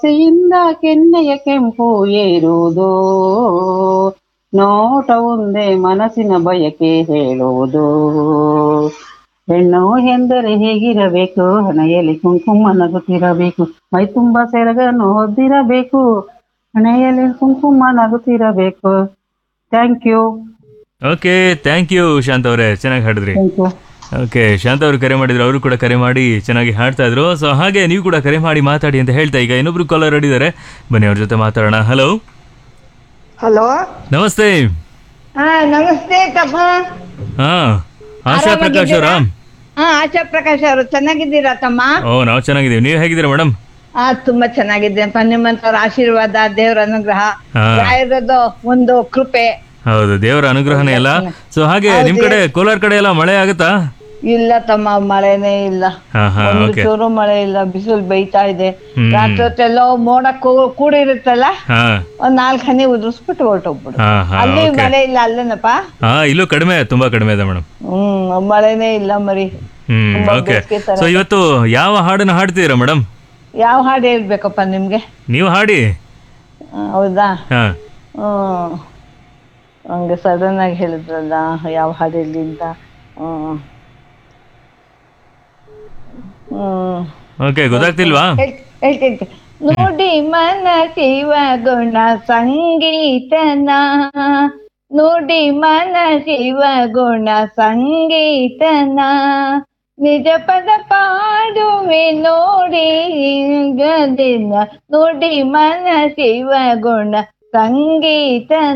ಆಸೆಯಿಂದ ಕೆನ್ನೆಯ ಕೆಂಪು ಏರುವುದು ನೋಟ ಒಂದೇ ಮನಸ್ಸಿನ ಬಯಕೆ ಹೇಳುವುದು ಹೆಣ್ಣು ಎಂದರೆ ಹೇಗಿರಬೇಕು ಹಣೆಯಲ್ಲಿ ಕುಂಕುಮ ನಗುತ್ತಿರಬೇಕು ಮೈ ತುಂಬ ಸೆರಗನ್ನು ಹೊದ್ದಿರಬೇಕು ಹಣೆಯಲ್ಲಿ ಕುಂಕುಮ ನಗುತ್ತಿರಬೇಕು thank you okay thank you Shanth ಅವರೇ ಚೆನ್ನಾಗಿ ಹಾಡಿದ್ರಿ ಥ್ಯಾಂಕ್ ಯು ಓಕೆ ಶಾಂತ್ ಅವರು ಕರೆ ಮಾಡಿದ್ರು ಅವರು ಕೂಡ ಕರೆ ಮಾಡಿ ಚೆನ್ನಾಗಿ ಹಾಡ್ತಾ ಇದ್ರು ಸೊ ಹಾಗೆ ನೀವು ಕೂಡ ಕರೆ ಮಾಡಿ ಮಾತಾಡಿ ಅಂತ ಹೇಳ್ತಾ ಈಗ ಇನ್ನೊಬ್ರು ಕಾಲರ್ ಅಡಿದ್ದಾರೆ ಬನ್ನಿ ಅವ್ರ ಜೊತೆ ಮಾತಾಡೋಣ ಹಲೋ ಹಲೋ ನಮಸ್ತೆ ಹಾ ನಮಸ್ತೆ ತಮ್ಮ ಹಾ ಆಶಾ ಪ್ರಕಾಶ್ ಅವರಾ ಹಾ ಆಶಾ ಪ್ರಕಾಶ್ ಅವರು ಚೆನ್ನಾಗಿದ್ದೀರಾ ತಮ್ಮ ಓ ನಾವು ಚೆನ್ನಾಗಿದ್ದೀವಿ ನೀವು ಹೇಗಿದ್ದೀರಾ ಮೇಡಮ್ ಹಾ ತುಂಬಾ ಚೆನ್ನಾಗಿದ್ದೇನಪ್ಪ ನಿಮ್ಮಂತವ್ರ ಆಶೀರ್ವಾದ ದೇವರ ಅನುಗ್ರಹ ಹಾ. ರಾಯರದು ಒಂದು ಕೃಪೆ ಹೌದು ದೇವರ ಅನುಗ್ರಹನೇ ಎಲ್ಲ ಸೊ ಹಾಗೆ ನಿಮ್ ಕಡೆ ಕೋಲಾರ ಕಡೆ ಎಲ್ಲ ಮಳೆ ಆಗುತ್ತಾ ಇಲ್ಲ ತಮ್ಮ ಮಳೆನೇ ಇಲ್ಲ ಹಾ ಹಾ ಒಂದು ಓಕೆ ಚೂರು ಮಳೆ ಇಲ್ಲ ಬಿಸಿಲು ಬೈತಾ ಇದೆ ಹ್ಮ್. ರಾತ್ರಿ ಹೊತ್ತೆಲ್ಲೋ ಮೋಡ ಕೂ- ಕೂಡಿರುತ್ತಲ್ಲ ಹಾ ಒಂದ್ ನಾಲ್ಕು ಹನಿ ಉದುರಿಸ್ಬಿಟ್ಟು ಹೊರಟೋಗ್ಬಿಡು ಹಾ ಹಾ ಅಲ್ಲಿ ಓಕೆ ಮಳೆ ಇಲ್ಲ ಅಲ್ಲೇನಪ್ಪ ಹಾ ಇಲ್ಲೂ ಕಡಿಮೆ ತುಂಬಾ ಕಡಿಮೆ ಇದೆ ಮೇಡಮ್ ಹ್ಮ್ ಮಳೆನೇ ಇಲ್ಲ ಮರಿ ಹ್ಮ್ ತುಂಬಾ ಓಕೆ ಬೇಸಿಗೆ ತರ ಸೊ ಇವತ್ತು ಯಾವ ಹಾಡನ್ನ ಹಾಡ್ತೀರಾ ಮೇಡಮ್ ಯಾವ ಹಾಡು ಹೇಳ್ಬೇಕಪ್ಪ ನಿಮ್ಗೆ ನೀವು ಹಾಡಿ ಆ, ಹೌದಾ ಹಾ ಹ್ಮ್. ಹಂಗೆ ಸಡನ್ ಆಗಿ ಹೇಳಿದ್ರಲ್ಲ ಯಾವ ಹಾಡಿಲ್ಲಿ ಅಂತ ಹ್ಮ್. ಹ್ಮ್. ಓಕೆ ಗೊತ್ತಾಗ್ತಿಲ್ವಾ ಹೇಳ್- ಹೇಳ್ತೀನಿ ನೋಡಿ ಮನ ಶಿವ ಗುಣ ಸಂಗೀತನ ನೋಡಿ ಮನ ಶಿವ ಗುಣ ಸಂಗೀತನ ನಿಜ ಪದ ಪಾಡುವೆ ನೋಡಿ ಗದಿನ ನೋಡಿ ಮನ ಶಿವ ಗುಣ ಸಂಗೀತ